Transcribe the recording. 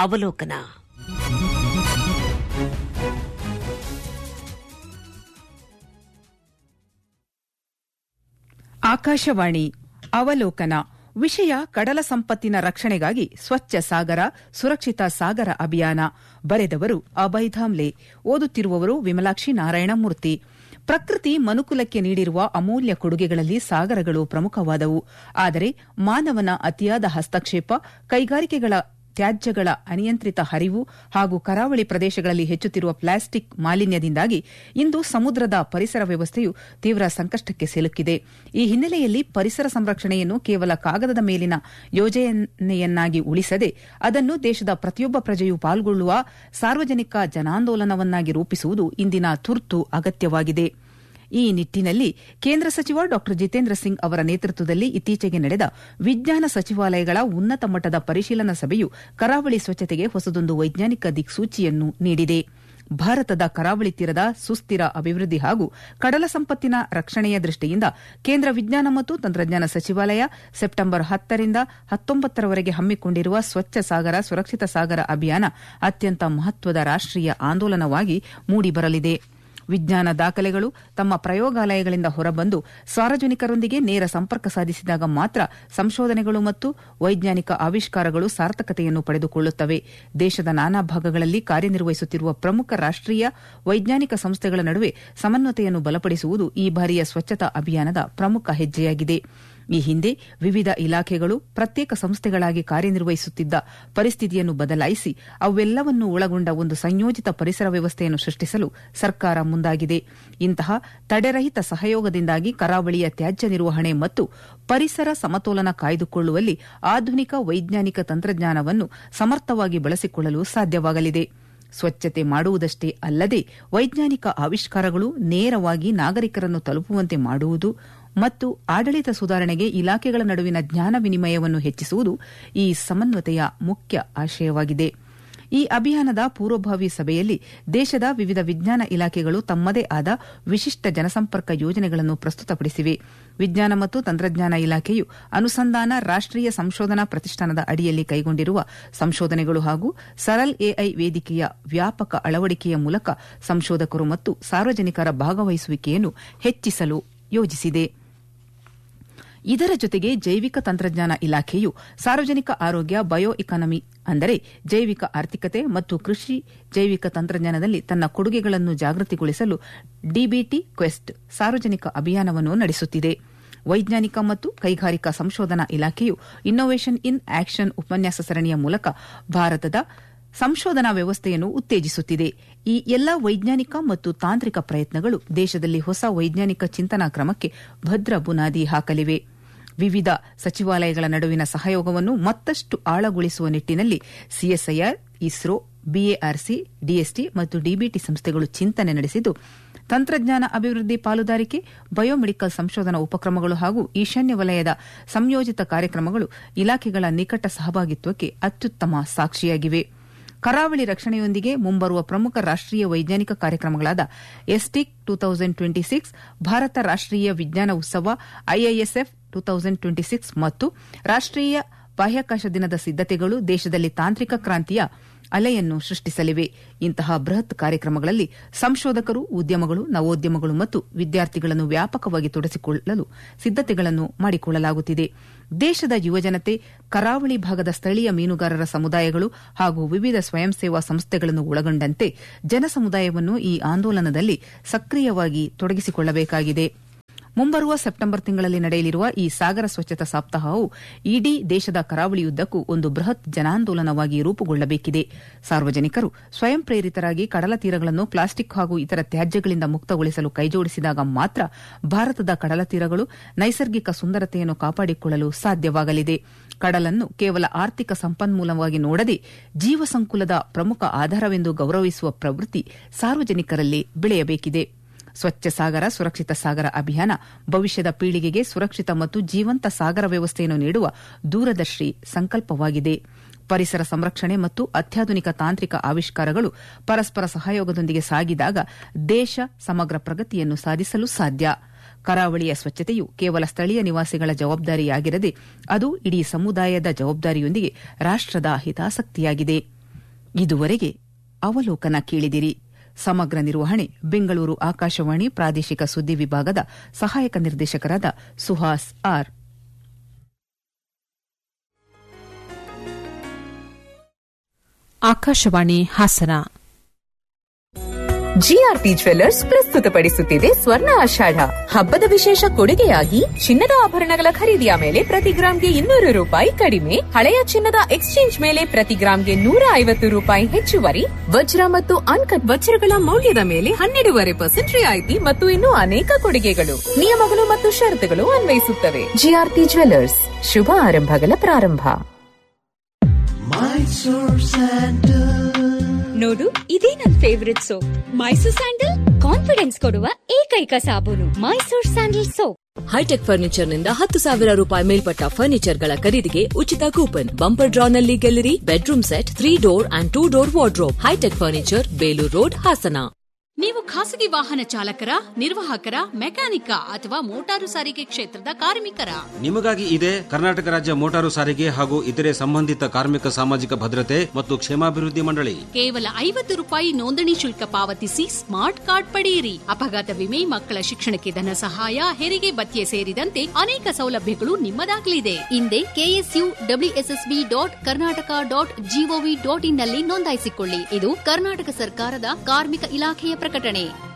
ಅವಲೋಕನ ಆಕಾಶವಾಣಿ ಅವಲೋಕನ ವಿಷಯ ಕಡಲ ಸಂಪತ್ತಿನ ರಕ್ಷಣೆಗಾಗಿ ಸ್ವಚ್ಛ ಸಾಗರ ಸುರಕ್ಷಿತ ಸಾಗರ ಅಭಿಯಾನ ಬರೆದವರು ಅಭಯ್ ಧಾಮ್ಲೆ ಓದುತ್ತಿರುವವರು ವಿಮಲಾಕ್ಷಿ ನಾರಾಯಣಮೂರ್ತಿ ಪ್ರಕೃತಿ ಮನುಕುಲಕ್ಕೆ ನೀಡಿರುವ ಅಮೂಲ್ಯ ಕೊಡುಗೆಗಳಲ್ಲಿ ಸಾಗರಗಳು ಪ್ರಮುಖವಾದವು ಆದರೆ ಮಾನವನ ಅತಿಯಾದ ಹಸ್ತಕ್ಷೇಪ ಕೈಗಾರಿಕೆಗಳ ತ್ಯಾಜ್ಯಗಳ ಅನಿಯಂತ್ರಿತ ಹರಿವು ಹಾಗೂ ಕರಾವಳಿ ಪ್ರದೇಶಗಳಲ್ಲಿ ಹೆಚ್ಚುತ್ತಿರುವ ಪ್ಲಾಸ್ಟಿಕ್ ಮಾಲಿನ್ಯದಿಂದಾಗಿ ಇಂದು ಸಮುದ್ರದ ಪರಿಸರ ವ್ಯವಸ್ಥೆಯು ತೀವ್ರ ಸಂಕಷ್ಟಕ್ಕೆ ಸಿಲುಕಿದೆ ಈ ಹಿನ್ನೆಲೆಯಲ್ಲಿ ಪರಿಸರ ಸಂರಕ್ಷಣೆಯನ್ನು ಕೇವಲ ಕಾಗದದ ಮೇಲಿನ ಯೋಜನೆಯನ್ನಾಗಿ ಉಳಿಸದೆ ಅದನ್ನು ದೇಶದ ಪ್ರತಿಯೊಬ್ಬ ಪ್ರಜೆಯೂ ಪಾಲ್ಗೊಳ್ಳುವ ಸಾರ್ವಜನಿಕ ಜನಾಂದೋಲನವನ್ನಾಗಿ ರೂಪಿಸುವುದು ಇಂದಿನ ತುರ್ತು ಅಗತ್ಯವಾಗಿದೆ ಈ ನಿಟ್ಟಿನಲ್ಲಿ ಕೇಂದ್ರ ಸಚಿವ ಡಾ ಜಿತೇಂದ್ರ ಸಿಂಗ್ ಅವರ ನೇತೃತ್ವದಲ್ಲಿ ಇತ್ತೀಚೆಗೆ ನಡೆದ ವಿಜ್ಞಾನ ಸಚಿವಾಲಯಗಳ ಉನ್ನತ ಮಟ್ಟದ ಪರಿಶೀಲನಾ ಸಭೆಯು ಕರಾವಳಿ ಸ್ವಚ್ಛತೆಗೆ ಹೊಸದೊಂದು ವೈಜ್ಞಾನಿಕ ದಿಕ್ಸೂಚಿಯನ್ನು ನೀಡಿದೆ ಭಾರತದ ಕರಾವಳಿ ತೀರದ ಸುಸ್ಥಿರ ಅಭಿವೃದ್ಧಿ ಹಾಗೂ ಕಡಲ ಸಂಪತ್ತಿನ ರಕ್ಷಣೆಯ ದೃಷ್ಟಿಯಿಂದ ಕೇಂದ್ರ ವಿಜ್ಞಾನ ಮತ್ತು ತಂತ್ರಜ್ಞಾನ ಸಚಿವಾಲಯ ಸೆಪ್ಟೆಂಬರ್ ಹತ್ತರಿಂದ ಹತ್ತೊಂಬತ್ತರವರೆಗೆ ಹಮ್ಮಿಕೊಂಡಿರುವ ಸ್ವಚ್ಛ ಸಾಗರ ಸುರಕ್ಷಿತ ಸಾಗರ ಅಭಿಯಾನ ಅತ್ಯಂತ ಮಹತ್ವದ ರಾಷ್ಟೀಯ ಆಂದೋಲನವಾಗಿ ಮೂಡಿಬರಲಿದೆ ವಿಜ್ಞಾನ ದಾಖಲೆಗಳು ತಮ್ಮ ಪ್ರಯೋಗಾಲಯಗಳಿಂದ ಹೊರಬಂದು ಸಾರ್ವಜನಿಕರೊಂದಿಗೆ ನೇರ ಸಂಪರ್ಕ ಸಾಧಿಸಿದಾಗ ಮಾತ್ರ ಸಂಶೋಧನೆಗಳು ಮತ್ತು ವೈಜ್ಞಾನಿಕ ಆವಿಷ್ಕಾರಗಳು ಸಾರ್ಥಕತೆಯನ್ನು ಪಡೆದುಕೊಳ್ಳುತ್ತವೆ ದೇಶದ ನಾನಾ ಭಾಗಗಳಲ್ಲಿ ಕಾರ್ಯನಿರ್ವಹಿಸುತ್ತಿರುವ ಪ್ರಮುಖ ರಾಷ್ಟೀಯ ವೈಜ್ಞಾನಿಕ ಸಂಸ್ಥೆಗಳ ನಡುವೆ ಸಮನ್ವತೆಯನ್ನು ಬಲಪಡಿಸುವುದು ಈ ಬಾರಿಯ ಸ್ವಚ್ಛತಾ ಅಭಿಯಾನದ ಪ್ರಮುಖ ಹೆಜ್ಜೆಯಾಗಿದೆ ಈ ಹಿಂದೆ ವಿವಿಧ ಇಲಾಖೆಗಳು ಪ್ರತ್ಯೇಕ ಸಂಸ್ಥೆಗಳಾಗಿ ಕಾರ್ಯನಿರ್ವಹಿಸುತ್ತಿದ್ದ ಪರಿಸ್ಥಿತಿಯನ್ನು ಬದಲಾಯಿಸಿ ಅವೆಲ್ಲವನ್ನೂ ಒಳಗೊಂಡ ಒಂದು ಸಂಯೋಜಿತ ಪರಿಸರ ವ್ಯವಸ್ಥೆಯನ್ನು ಸೃಷ್ಟಿಸಲು ಸರ್ಕಾರ ಮುಂದಾಗಿದೆ ಇಂತಹ ತಡೆರಹಿತ ಸಹಯೋಗದಿಂದಾಗಿ ಕರಾವಳಿಯ ತ್ಯಾಜ್ಯ ನಿರ್ವಹಣೆ ಮತ್ತು ಪರಿಸರ ಸಮತೋಲನ ಕಾಯ್ದುಕೊಳ್ಳುವಲ್ಲಿ ಆಧುನಿಕ ವೈಜ್ಞಾನಿಕ ತಂತ್ರಜ್ಞಾನವನ್ನು ಸಮರ್ಥವಾಗಿ ಬಳಸಿಕೊಳ್ಳಲು ಸಾಧ್ಯವಾಗಲಿದೆ ಸ್ವಚ್ಛತೆ ಮಾಡುವುದಷ್ಟೇ ಅಲ್ಲದೆ ವೈಜ್ಞಾನಿಕ ಆವಿಷ್ಕಾರಗಳು ನೇರವಾಗಿ ನಾಗರಿಕರನ್ನು ತಲುಪುವಂತೆ ಮಾಡುವುದು ಮತ್ತು ಆಡಳಿತ ಸುಧಾರಣೆಗೆ ಇಲಾಖೆಗಳ ನಡುವಿನ ಜ್ಞಾನ ವಿನಿಮಯವನ್ನು ಹೆಚ್ಚಿಸುವುದು ಈ ಸಮನ್ವತೆಯ ಮುಖ್ಯ ಆಶಯವಾಗಿದೆ ಈ ಅಭಿಯಾನದ ಪೂರ್ವಭಾವಿ ಸಭೆಯಲ್ಲಿ ದೇಶದ ವಿವಿಧ ವಿಜ್ಞಾನ ಇಲಾಖೆಗಳು ತಮ್ಮದೇ ಆದ ವಿಶಿಷ್ಟ ಜನಸಂಪರ್ಕ ಯೋಜನೆಗಳನ್ನು ಪ್ರಸ್ತುತಪಡಿಸಿವೆ ವಿಜ್ಞಾನ ಮತ್ತು ತಂತ್ರಜ್ಞಾನ ಇಲಾಖೆಯು ಅನುಸಂಧಾನ ರಾಷ್ಟೀಯ ಸಂಶೋಧನಾ ಪ್ರತಿಷ್ಠಾನದ ಅಡಿಯಲ್ಲಿ ಕೈಗೊಂಡಿರುವ ಸಂಶೋಧನೆಗಳು ಹಾಗೂ ಸರಲ್ ಎಐ ವೇದಿಕೆಯ ವ್ಯಾಪಕ ಅಳವಡಿಕೆಯ ಮೂಲಕ ಸಂಶೋಧಕರು ಮತ್ತು ಸಾರ್ವಜನಿಕರ ಭಾಗವಹಿಸುವಿಕೆಯನ್ನು ಹೆಚ್ಚಿಸಲು ಯೋಜಿಸಿದೆ ಇದರ ಜೊತೆಗೆ ಜೈವಿಕ ತಂತ್ರಜ್ಞಾನ ಇಲಾಖೆಯು ಸಾರ್ವಜನಿಕ ಆರೋಗ್ಯ ಬಯೋ ಇಕಾನಮಿ ಅಂದರೆ ಜೈವಿಕ ಆರ್ಥಿಕತೆ ಮತ್ತು ಕೃಷಿ ಜೈವಿಕ ತಂತ್ರಜ್ಞಾನದಲ್ಲಿ ತನ್ನ ಕೊಡುಗೆಗಳನ್ನು ಜಾಗೃತಿಗೊಳಿಸಲು ಡಿಬಿಟಿ ಕ್ವೆಸ್ಟ್ ಸಾರ್ವಜನಿಕ ಅಭಿಯಾನವನ್ನು ನಡೆಸುತ್ತಿದೆ ವೈಜ್ಞಾನಿಕ ಮತ್ತು ಕೈಗಾರಿಕಾ ಸಂಶೋಧನಾ ಇಲಾಖೆಯು ಇನ್ನೋವೇಷನ್ ಇನ್ ಆಕ್ಷನ್ ಉಪನ್ಯಾಸ ಸರಣಿಯ ಮೂಲಕ ಭಾರತದ ಸಂಶೋಧನಾ ವ್ಯವಸ್ಥೆಯನ್ನು ಉತ್ತೇಜಿಸುತ್ತಿದೆ ಈ ಎಲ್ಲ ವೈಜ್ಞಾನಿಕ ಮತ್ತು ತಾಂತ್ರಿಕ ಪ್ರಯತ್ನಗಳು ದೇಶದಲ್ಲಿ ಹೊಸ ವೈಜ್ಞಾನಿಕ ಚಿಂತನಾ ಕ್ರಮಕ್ಕೆ ಭದ್ರ ಬುನಾದಿ ಹಾಕಲಿವೆ ವಿವಿಧ ಸಚಿವಾಲಯಗಳ ನಡುವಿನ ಸಹಯೋಗವನ್ನು ಮತ್ತಷ್ಟು ಆಳಗೊಳಿಸುವ ನಿಟ್ಟಿನಲ್ಲಿ ಸಿಎಸ್ಐಆರ್ ಇಸ್ರೋ ಬಿಎಆರ್ಸಿ ಡಿಎಸ್ಟಿ ಮತ್ತು ಡಿಬಿಟಿ ಸಂಸ್ಥೆಗಳು ಚಿಂತನೆ ನಡೆಸಿದ್ದು ತಂತ್ರಜ್ಞಾನ ಅಭಿವೃದ್ಧಿ ಪಾಲುದಾರಿಕೆ ಬಯೋಮೆಡಿಕಲ್ ಸಂಶೋಧನಾ ಉಪಕ್ರಮಗಳು ಹಾಗೂ ಈಶಾನ್ಯ ವಲಯದ ಸಂಯೋಜಿತ ಕಾರ್ಯಕ್ರಮಗಳು ಇಲಾಖೆಗಳ ನಿಕಟ ಸಹಭಾಗಿತ್ವಕ್ಕೆ ಅತ್ಯುತ್ತಮ ಸಾಕ್ಷಿಯಾಗಿವೆ ಕರಾವಳಿ ರಕ್ಷಣೆಯೊಂದಿಗೆ ಮುಂಬರುವ ಪ್ರಮುಖ ರಾಷ್ಟೀಯ ವೈಜ್ಞಾನಿಕ ಕಾರ್ಯಕ್ರಮಗಳಾದ ESTIC two thousand twenty six ಭಾರತ ರಾಷ್ಟೀಯ ವಿಜ್ಞಾನ ಉತ್ಸವ IISF two thousand twenty six ಮತ್ತು ರಾಷ್ಟೀಯ ಬಾಹ್ಯಾಕಾಶ ದಿನದ ಸಿದ್ದತೆಗಳು ದೇಶದಲ್ಲಿ ತಾಂತ್ರಿಕ ಕ್ರಾಂತಿಯ ಅಲೆಯನ್ನು ಸೃಷ್ಟಿಸಲಿವೆ ಇಂತಹ ಬೃಹತ್ ಕಾರ್ಯಕ್ರಮಗಳಲ್ಲಿ ಸಂಶೋಧಕರು ಉದ್ಯಮಗಳು ನವೋದ್ಯಮಗಳು ಮತ್ತು ವಿದ್ಯಾರ್ಥಿಗಳನ್ನು ವ್ಯಾಪಕವಾಗಿ ತೊಡಸಿಕೊಳ್ಳಲು ಸಿದ್ದತೆಗಳನ್ನು ಮಾಡಿಕೊಳ್ಳಲಾಗುತ್ತಿದೆ ದೇಶದ ಯುವಜನತೆ ಕರಾವಳಿ ಭಾಗದ ಸ್ಥಳೀಯ ಮೀನುಗಾರರ ಸಮುದಾಯಗಳು ಹಾಗೂ ವಿವಿಧ ಸ್ವಯಂ ಸೇವಾ ಸಂಸ್ಥೆಗಳನ್ನು ಒಳಗೊಂಡಂತೆ ಜನಸಮುದಾಯವನ್ನು ಈ ಆಂದೋಲನದಲ್ಲಿ ಸಕ್ರಿಯವಾಗಿ ತೊಡಗಿಸಿಕೊಳ್ಳಬೇಕಾಗಿದೆ ಮುಂಬರುವ ಸೆಪ್ಟೆಂಬರ್ ತಿಂಗಳಲ್ಲಿ ನಡೆಯಲಿರುವ ಈ ಸಾಗರ ಸ್ವಚ್ಛತಾ ಸಪ್ತಾಹವು ಇಡೀ ದೇಶದ ಕರಾವಳಿಯುದ್ದಕ್ಕೂ ಒಂದು ಬೃಹತ್ ಜನಾಂದೋಲನವಾಗಿ ರೂಪುಗೊಳ್ಳಬೇಕಿದೆ ಸಾರ್ವಜನಿಕರು ಸ್ವಯಂ ಪ್ರೇರಿತರಾಗಿ ಕಡಲ ತೀರಗಳನ್ನು ಪ್ಲಾಸ್ಟಿಕ್ ಹಾಗೂ ಇತರ ತ್ಯಾಜ್ಯಗಳಿಂದ ಮುಕ್ತಗೊಳಿಸಲು ಕೈಜೋಡಿಸಿದಾಗ ಮಾತ್ರ ಭಾರತದ ಕಡಲ ತೀರಗಳು ನೈಸರ್ಗಿಕ ಸುಂದರತೆಯನ್ನು ಕಾಪಾಡಿಕೊಳ್ಳಲು ಸಾಧ್ಯವಾಗಲಿದೆ ಕಡಲನ್ನು ಕೇವಲ ಆರ್ಥಿಕ ಸಂಪನ್ಮೂಲವಾಗಿ ನೋಡದೆ ಜೀವಸಂಕುಲದ ಪ್ರಮುಖ ಆಧಾರವೆಂದು ಗೌರವಿಸುವ ಪ್ರವೃತ್ತಿ ಸಾರ್ವಜನಿಕರಲ್ಲಿ ಬೆಳೆಯಬೇಕಿದೆ ಸ್ವಚ್ಛ ಸಾಗರ ಸುರಕ್ಷಿತ ಸಾಗರ ಅಭಿಯಾನ ಭವಿಷ್ಯದ ಪೀಳಿಗೆಗೆ ಸುರಕ್ಷಿತ ಮತ್ತು ಜೀವಂತ ಸಾಗರ ವ್ಯವಸ್ಥೆಯನ್ನು ನೀಡುವ ದೂರದರ್ಶಿ ಸಂಕಲ್ಪವಾಗಿದೆ ಪರಿಸರ ಸಂರಕ್ಷಣೆ ಮತ್ತು ಅತ್ಯಾಧುನಿಕ ತಾಂತ್ರಿಕ ಆವಿಷ್ಕಾರಗಳು ಪರಸ್ಪರ ಸಹಯೋಗದೊಂದಿಗೆ ಸಾಗಿದಾಗ ದೇಶ ಸಮಗ್ರ ಪ್ರಗತಿಯನ್ನು ಸಾಧಿಸಲು ಸಾಧ್ಯ ಕರಾವಳಿಯ ಸ್ವಚ್ಛತೆಯು ಕೇವಲ ಸ್ಥಳೀಯ ನಿವಾಸಿಗಳ ಜವಾಬ್ದಾರಿಯಾಗಿರದೆ ಅದು ಇಡೀ ಸಮುದಾಯದ ಜವಾಬ್ದಾರಿಯೊಂದಿಗೆ ರಾಷ್ಟದ ಹಿತಾಸಕ್ತಿಯಾಗಿದೆ ಇದುವರೆಗೆ ಅವಲೋಕನ ಕೇಳಿದಿರಿ ಸಮಗ್ರ ನಿರ್ವಹಣೆ ಬೆಂಗಳೂರು ಆಕಾಶವಾಣಿ ಪ್ರಾದೇಶಿಕ ಸುದ್ದಿ ವಿಭಾಗದ ಸಹಾಯಕ ನಿರ್ದೇಶಕರಾದ Suhas R Akashvani Hassan GRP jewellers ಪ್ರಸ್ತುತಪಡಿಸುತ್ತಿದೆ ಸ್ವರ್ಣ ಆಷಾಢ ಹಬ್ಬದ ವಿಶೇಷ ಕೊಡುಗೆಯಾಗಿ ಚಿನ್ನದ ಆಭರಣಗಳ ಖರೀದಿಯ ಮೇಲೆ ಪ್ರತಿ ಗ್ರಾಂಗೆ ಇನ್ನೂರು ರೂಪಾಯಿ ಕಡಿಮೆ ಹಳೆಯ ಚಿನ್ನದ ಎಕ್ಸ್ಚೇಂಜ್ ಮೇಲೆ ಪ್ರತಿ ಗ್ರಾಂಗೆ ನೂರ ಐವತ್ತು ರೂಪಾಯಿ ಹೆಚ್ಚುವರಿ ವಜ್ರ ಮತ್ತು ಅನ್ಕಟ್ ವಜ್ರಗಳ ಮೌಲ್ಯದ ಮೇಲೆ ಹನ್ನೆರಡೂವರೆ ಪರ್ಸೆಂಟ್ ರಿಯಾಯಿತಿ ಮತ್ತು ಇನ್ನೂ ಅನೇಕ ಕೊಡುಗೆಗಳು ನಿಯಮಗಳು ಮತ್ತು ಷರತ್ತುಗಳು ಅನ್ವಯಿಸುತ್ತವೆ ಜಿಆರ್ಪಿ ಜ್ವೆಲ್ಲರ್ಸ್ ಶುಭ ಆರಂಭಗಳ ಪ್ರಾರಂಭ ನೋಡು ಇದೇ ನನ್ favourite soap Mysore sandal confidence ಕೊಡುವ ಏಕೈಕ ಸಾಬೂನು Mysore sandal soap hitech furniture ನಿಂದ ಹತ್ತು ಸಾವಿರ ರೂಪಾಯಿ ಮೇಲ್ಪಟ್ಟ ಫರ್ನಿಚರ್ ಗಳ ಖರೀದಿಗೆ ಉಚಿತ ಕೂಪನ್ ಬಂಪರ್ ಡ್ರಾನಲ್ಲಿ ಗೆಲ್ಲಿರಿ bedroom set three door and two door wardrobe hitech furniture Belur road Hassan ನೀವು ಖಾಸಗಿ ವಾಹನ ಚಾಲಕರ ನಿರ್ವಾಹಕರ ಮೆಕ್ಯಾನಿಕ ಅಥವಾ ಮೋಟಾರು ಸಾರಿಗೆ ಕ್ಷೇತ್ರದ ಕಾರ್ಮಿಕರ ನಿಮಗಾಗಿ ಇದೆ ಕರ್ನಾಟಕ ರಾಜ್ಯ ಮೋಟಾರು ಸಾರಿಗೆ ಹಾಗೂ ಇತರೆ ಸಂಬಂಧಿತ ಕಾರ್ಮಿಕ ಸಾಮಾಜಿಕ ಭದ್ರತೆ ಮತ್ತು ಕ್ಷೇಮಾಭಿವೃದ್ಧಿ ಮಂಡಳಿ ಕೇವಲ ಐವತ್ತು ರೂಪಾಯಿ ನೋಂದಣಿ ಶುಲ್ಕ ಪಾವತಿಸಿ ಸ್ಮಾರ್ಟ್ ಕಾರ್ಡ್ ಪಡೆಯಿರಿ ಅಪಘಾತ ವಿಮೆ ಮಕ್ಕಳ ಶಿಕ್ಷಣಕ್ಕೆ ಧನ ಸಹಾಯ ಹೆರಿಗೆ ಭತ್ಯೆ ಸೇರಿದಂತೆ ಅನೇಕ ಸೌಲಭ್ಯಗಳು ನಿಮ್ಮದಾಗಲಿದೆ ಹಿಂದೆ KSU WSSB dot Karnataka dot GOV dot in ನಲ್ಲಿ ನೋಂದಾಯಿಸಿಕೊಳ್ಳಿ ಇದು ಕರ್ನಾಟಕ ಸರ್ಕಾರದ ಕಾರ್ಮಿಕ ಇಲಾಖೆಯ ಪ್ರಕಟಣೆ